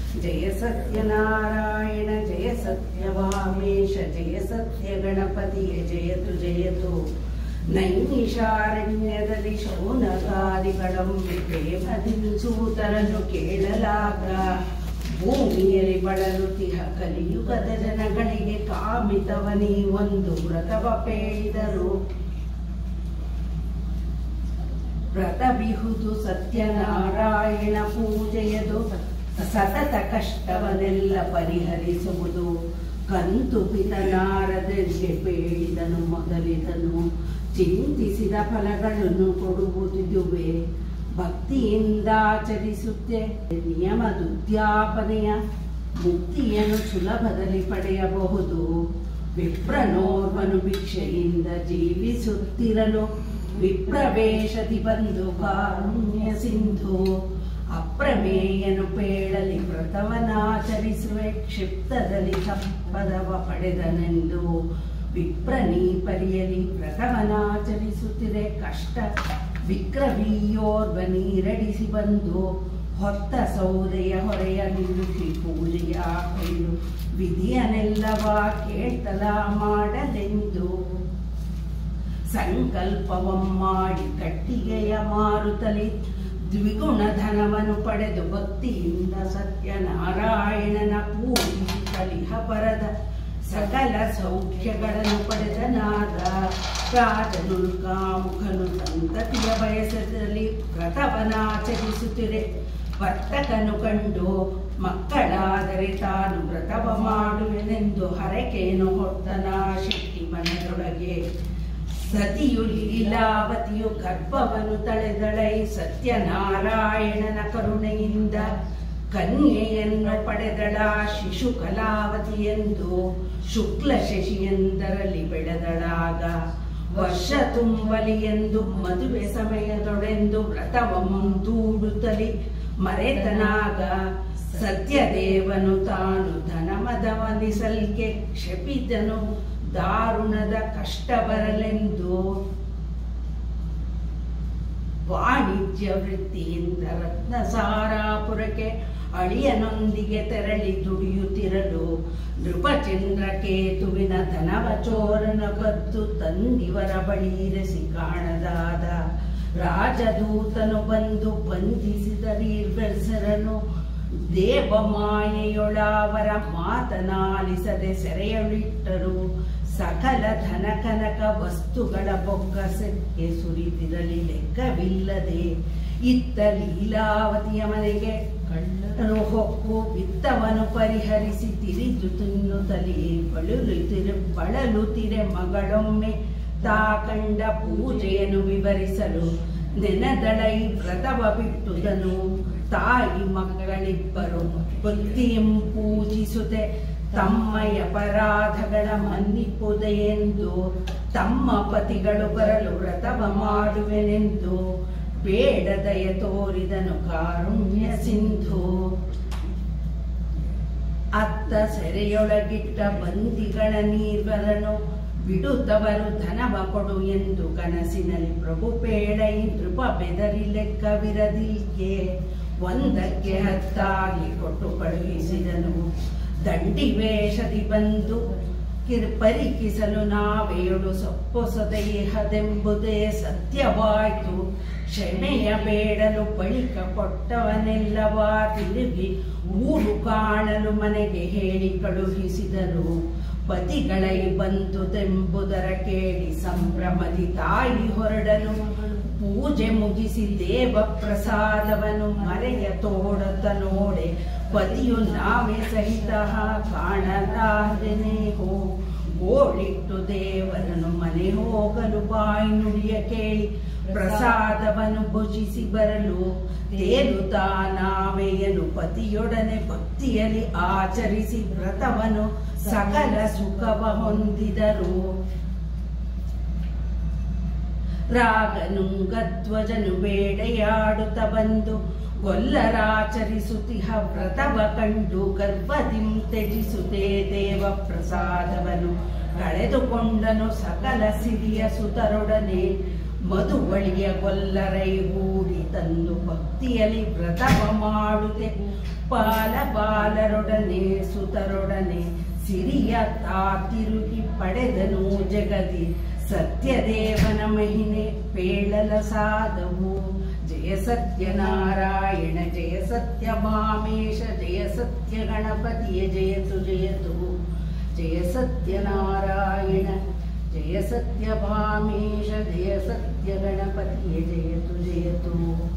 ಜಯ ಸತ್ಯನಾರಾಯಣ ಜಯ ಸತ್ಯವಾಮೇಶ ಜಯ ಸತ್ಯ ಗಣಪತಿಯ ಜಯತು ಜಯತು ನೈಮಿಷಾರಣ್ಯದಲ್ಲಿ ಶೌನಕಾದಿಗಳಂಬಿಕೆ ಭಜಿಸೂತರನ್ನು ಕೇಳಲಾಗ ಭೂಮಿಯಲ್ಲಿ ಬಳಲುತಿಹ ಕಲಿಯುಗದ ಜನಗಳಿಗೆ ಕಾಮಿತವನಿ ಒಂದು ವ್ರತವ ಪೇಳಿದರು ವ್ರತಬಿಹುದು ಸತ್ಯನಾರಾಯಣ ಪೂಜೆಯದು ಸತತ ಕಷ್ಟವನ್ನೆಲ್ಲ ಪರಿಹರಿಸುವುದು ಕಂತು ಪಿತನಾರದರಿಗೆ ಬೇಡಿದನು ಮೊದಲಿದನು ಚಿಂತಿಸಿದ ಫಲಗಳನ್ನು ಕೊಡುವುದಿದುವೆ ಭಕ್ತಿಯಿಂದಾಚರಿಸುತ್ತೆ ನಿಯಮದುದ್ಯಾಪನೆಯ ಮುಕ್ತಿಯನ್ನು ಸುಲಭದಲ್ಲಿ ಪಡೆಯಬಹುದು ವಿಪ್ರನೋರ್ವನು ಭಿಕ್ಷೆಯಿಂದ ಜೀವಿಸುತ್ತಿರಲು ವಿಪ್ರವೇಶದಿ ಬಂದು ಕಾರುಣ್ಯ ಸಿಂಧು ಅಪ್ರಮೇಯನು ಪೇಳಲಿ ವ್ರತವನಾಚರಿಸುವೆ ಕ್ಷಿಪ್ತದಲ್ಲಿ ಸಂಪದವ ಪಡೆದನೆಂದು ವಿಪ್ರನೀ ಪರಿಯಲಿ ವ್ರತವನಾಚರಿಸುತ್ತಿದೆ ಕಷ್ಟ ವಿಕ್ರವೀಯೋರ್ವ ನೀರಡಿಸಿ ಬಂದು ಹೊತ್ತ ಸೌದೆಯ ಹೊರೆಯ ನಿಲ್ಲುಕಿ ಪೂಜೆಯ ಕೈಲು ವಿಧಿಯನೆಲ್ಲವ ಕೇಳ್ತಲ ಮಾಡಲೆಂದು ಸಂಕಲ್ಪವಂ ಮಾಡಿ ಕಟ್ಟಿಗೆಯ ಮಾರುತ್ತಲಿ ದ್ವಿಗುಣ ಧನವನ್ನು ಪಡೆದು ಭಕ್ತಿಯಿಂದ ಸತ್ಯನಾರಾಯಣನ ಪೂಜಿಸಿ ಕಲಿಹ ಬರದ ಸಕಲ ಸೌಖ್ಯಗಳನ್ನು ಪಡೆದನಾದ ರಾಜನು ಕಾಮುಖನು ಸಂತತಿಯ ಬಯಸದಲ್ಲಿ ವ್ರತವನಾಚರಿಸುತ್ತಿರೆ ವರ್ತಕನು ಕಂಡು ಮಕ್ಕಳಾದರೆ ತಾನು ವ್ರತವ ಮಾಡುವೆನೆಂದು ಹರಕೆಯನ್ನು ಹೊತ್ತನ ಶಕ್ತಿ ಮನದೊಳಗೆ ಸತಿಯು ಲೀಲಾವತಿಯು ಗರ್ಭವನ್ನು ತಳೆದಳೈ ಸತ್ಯನಾರಾಯಣನ ಕರುಣೆಯಿಂದ ಕನ್ಯೆಯನ್ನು ಪಡೆದಳ ಶಿಶು ಕಲಾವತಿ ಎಂದು ಶುಕ್ಲ ಶಶಿಯೆಂದರಲ್ಲಿ ಬೆಳೆದಳಾಗ ವರ್ಷ ತುಂಬಲಿ ಎಂದು ಮದುವೆ ಸಮಯದೊಡೆಂದು ವ್ರತವಂ ದೂಡುತ್ತಲಿ ಮರೆತನಾಗ ಸತ್ಯದೇವನು ತಾನು ಧನಮದವನಿಸಲ್ಕೆ ಕ್ಷಪಿತನು ದಾರುಣದ ಕಷ್ಟ ಬರಲೆಂದು ವಾಣಿಜ್ಯ ವೃತ್ತಿಯಿಂದ ರತ್ನಸಾರಾಪುರಕ್ಕೆ ಅಳಿಯನೊಂದಿಗೆ ತೆರಳಿ ದುಡಿಯುತ್ತಿರಲು ನೃಪಚಂದ್ರಕೇತುವಿನ ಧನವ ಚೋರನ ಕದ್ದು ತಂದಿವರ ಬಳಿ ಇರಿಸಿ ಕಾಣದಾದ ರಾಜದೂತನು ಬಂದು ಬಂಧಿಸಿದರೀರ್ವೆಸರನು ದೇವಮಾಯೆಯೊಳವರ ಮಾತನಾಲಿಸದೆ ಸೆರೆಯೊಳಿಟ್ಟರು ಸಕಲ ಧನ ಕನಕ ವಸ್ತುಗಳ ಬೊಕ್ಕಸಕ್ಕೆ ಸುರಿದಿರಲಿ ಲೆಕ್ಕವಿಲ್ಲದೆ ಇತ್ತ ಲೀಲಾವತಿಯ ಮನೆಗೆ ಕಳ್ಳರು ಹೊಕ್ಕು ವಿತ್ತವನ್ನು ಪರಿಹರಿಸಿ ತಿರಿದು ತಿನ್ನುತ್ತಲೇ ಬಳಲುತ್ತಿರೆ ಬಳಲುತ್ತಿರೆ ಮಗಳೊಮ್ಮೆ ತಾ ಕಂಡ ಪೂಜೆಯನ್ನು ವಿವರಿಸಲು ನೆನದಳೈ ವ್ರತವ ಬಿಟ್ಟುದನು ತಾಯಿ ಮಕ್ಕಳಿಬ್ಬರು ಬುದ್ಧಿಯಂ ಪೂಜಿಸುತ್ತೆ ತಮ್ಮ ಅಪರಾಧಗಳ ಮನ್ನಿಪುದೆ ಎಂದು ತಮ್ಮ ಪತಿಗಳು ಬರಲು ವ್ರತವ ಮಾಡುವೆನೆಂದು ಬೇಡದಯ ತೋರಿದನು ಕಾರುಣ್ಯ ಸಿಂಧು ಅತ್ತ ಸೆರೆಯೊಳಗಿಟ್ಟ ಬಂದಿಗಳ ನೀರ್ವರನು ಬಿಡುತ್ತವರು ಧನವ ಕೊಡು ಎಂದು ಕನಸಿನಲ್ಲಿ ಪ್ರಭು ಪೇಳೈ ನೃಪ ಬೆದರಿ ಲೆಕ್ಕವಿರದಿಲ್ಕೆ ಒಂದಕ್ಕೆ ಹತ್ತಾಗಿ ಕೊಟ್ಟು ಕಳುಹಿಸಿದನು ದಂಡಿ ವೇಷದಿ ಬಂದು ಕಿರ್ ಪರಿಕಿಸಲು ನಾವೇಳು ಸೊಪ್ಪೊಸದೇಹದೆಂಬುದೇ ಸತ್ಯವಾಯ್ತು ಕ್ಷಮೆಯ ಬೇಡಲು ಬಳಿಕ ಕೊಟ್ಟವನೆಲ್ಲವ ತಿರುಗಿ ಊರು ಕಾಣಲು ಮನೆಗೆ ಹೇಳಿ ಕಳುಹಿಸಿದರು ಪತಿಗಳೈ ಬಂದುದೆಂಬುದರ ಕೇಳಿ ಸಂಭ್ರಮದಿ ತಾಯಿ ಹೊರಡಲು ಪೂಜೆ ಮುಗಿಸಿ ದೇವ ಪ್ರಸಾದವನ್ನು ಮರೆಯ ತೋಡತ ನೋಡೆ ಪತಿಯು ನಾವೇ ಸಹಿತ ಕಾಣಲಾದೆನೆ ಹೋ ಗೋಳಿಟ್ಟು ದೇವರನ್ನು ಮನೆ ಹೋಗಲು ಬಾಯಿ ನುಡಿಯ ಕೇಳಿ ಪ್ರಸಾದವನ್ನು ಭುಜಿಸಿ ಬರಲು ತೇಲುತ್ತಾ ನಾವೆಯನು ಪತಿಯೊಡನೆ ಭಕ್ತಿಯಲ್ಲಿ ಆಚರಿಸಿ ವ್ರತವನ್ನು ಸಕಲ ಸುಖವ ಹೊಂದಿದರು ರಾಗನುಂಗಧ್ವಜನು ಬೇಡೆಯಾಡುತ್ತ ಬಂದು ಗೊಲ್ಲರಾಚರಿಸುತ್ತಿಹ ವ್ರತವ ಕಂಡು ಗರ್ಭದಿಂ ತ್ಯಜಿಸುತ್ತೇ ದೇವ ಪ್ರಸಾದವನು ಕಳೆದುಕೊಂಡನು ಸಕಲ ಸಿರಿಯ ಸುತರೊಡನೆ ಮಧುವಳಿಯ ಗೊಲ್ಲರೈ ಹೂಡಿದ ತಂದು ಭಕ್ತಿಯಲ್ಲಿ ವ್ರತವ ಮಾಡುತ್ತೆ ಪಾಲ ಬಾಲರೊಡನೆ ಸುತರೊಡನೆ ಸಿರಿಯ ತಾ ತಿರುಗಿ ಪಡೆದನು ಜಗದಿ ಸತ್ಯದೇವನ ಮಹಿನೆ ಪೇಳಲ ಸಾದವು ಜಯ ಸತ್ಯನಾರಾಯಣ ಜಯ ಸತ್ಯ ಭಾಮೇಶ ಜಯ ಸತ್ಯ ಗಣಪತಿಯ ಜಯತು ಜಯತು ಜಯ ಸತ್ಯನಾರಾಯಣ ಜಯ ಸತ್ಯ ಭಾಮೇಶ ಜಯ ಸತ್ಯ ಗಣಪತಿಯ ಜಯತು ಜಯತು